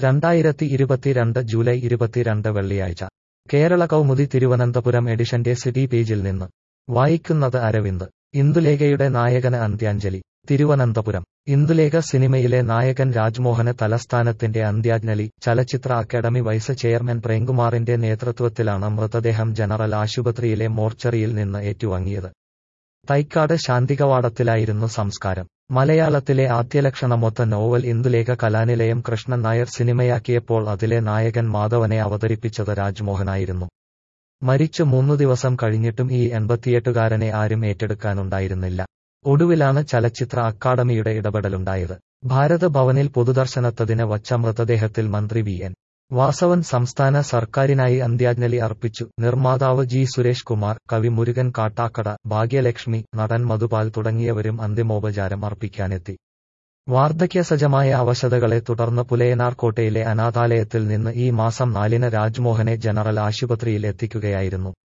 രണ്ടായിരത്തി ഇരുപത്തിരണ്ട് ജൂലൈ ഇരുപത്തിരണ്ട് വെള്ളിയാഴ്ച കേരള കൗമുദി തിരുവനന്തപുരം എഡിഷന്റെ സിറ്റി പേജിൽ നിന്ന് വായിക്കുന്നത് അരവിന്ദ് ഇന്ദുലേഖയുടെ നായകന് അന്ത്യാഞ്ജലി തിരുവനന്തപുരം ഇന്ദുലേഖ സിനിമയിലെ നായകൻ രാജ്മോഹന് തലസ്ഥാനത്തിന്റെ അന്ത്യാഞ്ജലി ചലച്ചിത്ര അക്കാദമി വൈസ് ചെയർമാൻ പ്രേംകുമാറിന്റെ നേതൃത്വത്തിലാണ് മൃതദേഹം ജനറൽ ആശുപത്രിയിലെ മോർച്ചറിയിൽ നിന്ന് ഏറ്റുവാങ്ങിയത് തൈക്കാട് ശാന്തികവാടത്തിലായിരുന്നു സംസ്കാരം മലയാളത്തിലെ ആദ്യലക്ഷണമൊത്ത നോവൽ ഇന്ദുലേഖ കലാനിലയം കൃഷ്ണൻ നായർ സിനിമയാക്കിയപ്പോൾ അതിലെ നായകൻ മാധവനെ അവതരിപ്പിച്ചത് രാജ്മോഹനായിരുന്നു മരിച്ചു മൂന്നു ദിവസം കഴിഞ്ഞിട്ടും ഈ എൺപത്തിയെട്ടുകാരനെ ആരും ഏറ്റെടുക്കാനുണ്ടായിരുന്നില്ല ഒടുവിലാണ് ചലച്ചിത്ര അക്കാദമിയുടെ ഇടപെടലുണ്ടായത് ഭാരത് ഭവനിൽ പൊതുദർശനത്തതിന് വച്ച മൃതദേഹത്തിൽ മന്ത്രി വി എൻ വാസവൻ സംസ്ഥാന സർക്കാരിനായി അന്ത്യാഞ്ജലി അർപ്പിച്ചു നിർമ്മാതാവ് ജി സുരേഷ് കുമാർ കവി മുരുകൻ കാട്ടാക്കട ഭാഗ്യലക്ഷ്മി നടൻ മധുപാൽ തുടങ്ങിയവരും അന്തിമോപചാരം അർപ്പിക്കാനെത്തി വാർദ്ധക്യസജമായ അവശതകളെ തുടർന്ന് പുലയനാർകോട്ടയിലെ അനാഥാലയത്തിൽ നിന്ന് ഈ മാസം നാലിന് രാജ്മോഹനെ ജനറൽ ആശുപത്രിയിൽ എത്തിക്കുകയായിരുന്നു